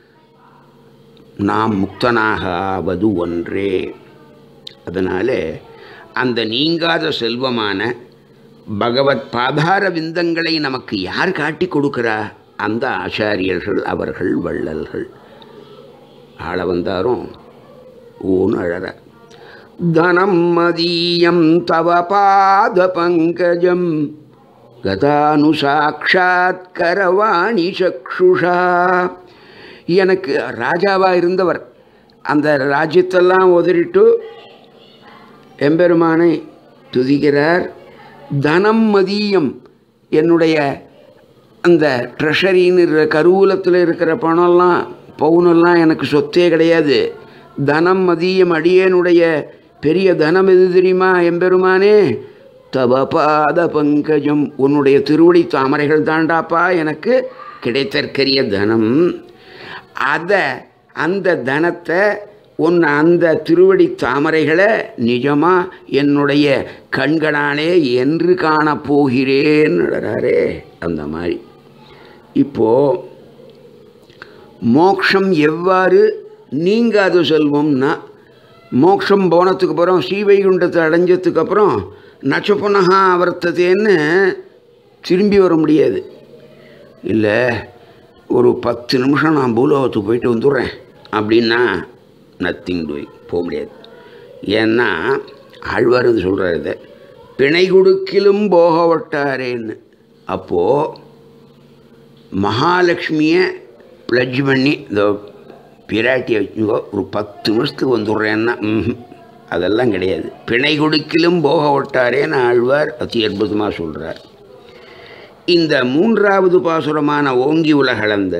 நாம் முக்தனாக ஆவது ஒன்றே அதனால் அந்த நீங்காத செல்வமான பகவத் பாதார விந்தங்களை நமக்கு யார் காட்டி கொடுக்கிறா அந்த ஆச்சாரியர்கள் அவர்கள் வள்ளல்கள் ஆள வந்தாரும் ஊன்னு அழற தனம் மதீயம் தவ பாத பங்கஜம் கதானு சாட்சாத் கரவாணி சக்ஷுஷா எனக்கு ராஜாவாக இருந்தவர் அந்த ராஜ்யத்தெல்லாம் உதறிட்டு எம்பெருமானை துதிக்கிறார் தனம் மதியம் என்னுடைய அந்த ட்ரெஷரின்னு இருக்கிற கருவூலத்தில் இருக்கிற பணம்லாம் பவுனெல்லாம் எனக்கு சொத்தே கிடையாது தனம் மதியம் அடியேனுடைய பெரிய தனம் எது தெரியுமா எம்பெருமானே தவ பாத பங்கஜம் உன்னுடைய திருவடி தாமரைகள் தாண்டாப்பா எனக்கு கிடைத்தற்கரிய தனம் அதை அந்த தனத்தை உன் அந்த திருவடி தாமரைகளை நிஜமாக என்னுடைய கண்களாலே என்று காணப் போகிறேன்னுறாரே அந்த மாதிரி இப்போது மோக்ஷம் எவ்வாறு நீங்காத செல்வம்னா மோக்ஷம் போனதுக்கு அப்புறம் ஸ்ரீவைகுண்டத்தை அடைஞ்சதுக்கு அப்புறம் நச்ச புனகா ஆவர்த்ததேன்னு திரும்பி வர முடியாது இல்லை ஒரு பத்து நிமிஷம் நான் பூலோகத்துக்கு போயிட்டு வந்துடுறேன் அப்படின்னா நத்திங் டூயிங் போக முடியாது ஏன்னா ஆழ்வார் இது சொல்கிறார் இதை பிணை கொடுக்கிலும் போக விட்டாரேன்னு அப்போது மகாலட்சுமியை ப்ளட்ஜ் பண்ணி இந்த பிராட்டியை வச்சுக்கோ ஒரு பத்து நிமிஷத்துக்கு வந்துடுறேன்னா ம்ஹும். அதெல்லாம் கிடையாது பிணை கொடுக்கிலும் போக விட்டாரேன்னு ஆழ்வார் அதி அற்புதமாக சொல்கிறார் இந்த மூன்றாவது பாசுரமான ஓங்கி உலகளந்த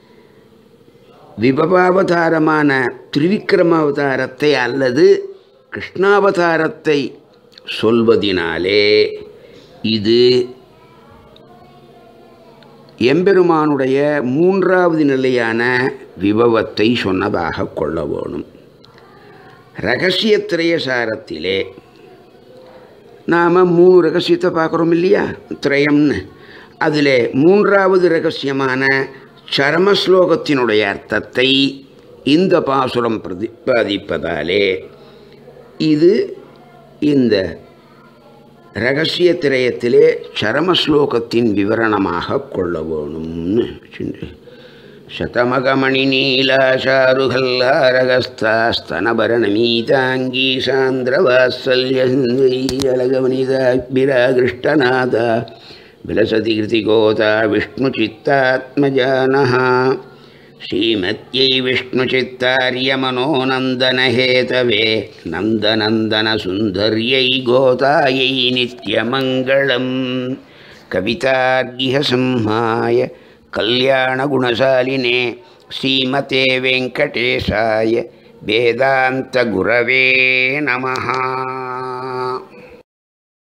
விபவாவதாரமான திரிவிக்ரமாவதாரத்தை அல்லது கிருஷ்ணாவதாரத்தை சொல்வதினாலே இது எம்பெருமானுடைய மூன்றாவது நிலையான விபவத்தை சொன்னதாக கொள்ள வேணும் ரகசிய திரயசாரத்திலே நாம் மூணு ரகசியத்தை பார்க்குறோம் இல்லையா திரயம்னு அதில் மூன்றாவது ரகசியமான சரமஸ்லோகத்தினுடைய அர்த்தத்தை இந்த பாசுரம் பிரதிபாதிப்பதாலே இது இந்த ரகசிய திரயத்திலே சரமஸ்லோகத்தின் விவரணமாக கொள்ள வேணும்னு வச்சுண்டு சதமகமணி நீலாசாருகல்லாரகஸ்தாஸ்தனபரணமீதாங்கி சாந்திரவாத்சல்யலகவனிதாபிராகிருஷ்டநாத விலசதி கிருதிகோதா விஷ்ணுச்சித்தாத்மஜானः श्रीमत्यै विष्णुचित्तार्यमनोनन्दनहेतवे नन्दनन्दनसुन्दर्यै गोतायै नित्यमङ्गलम् कवितार्गिहसंहाय कल्याणगुणशालिने श्रीमते वेङ्कटेशाय वेदान्तगुरवे नमः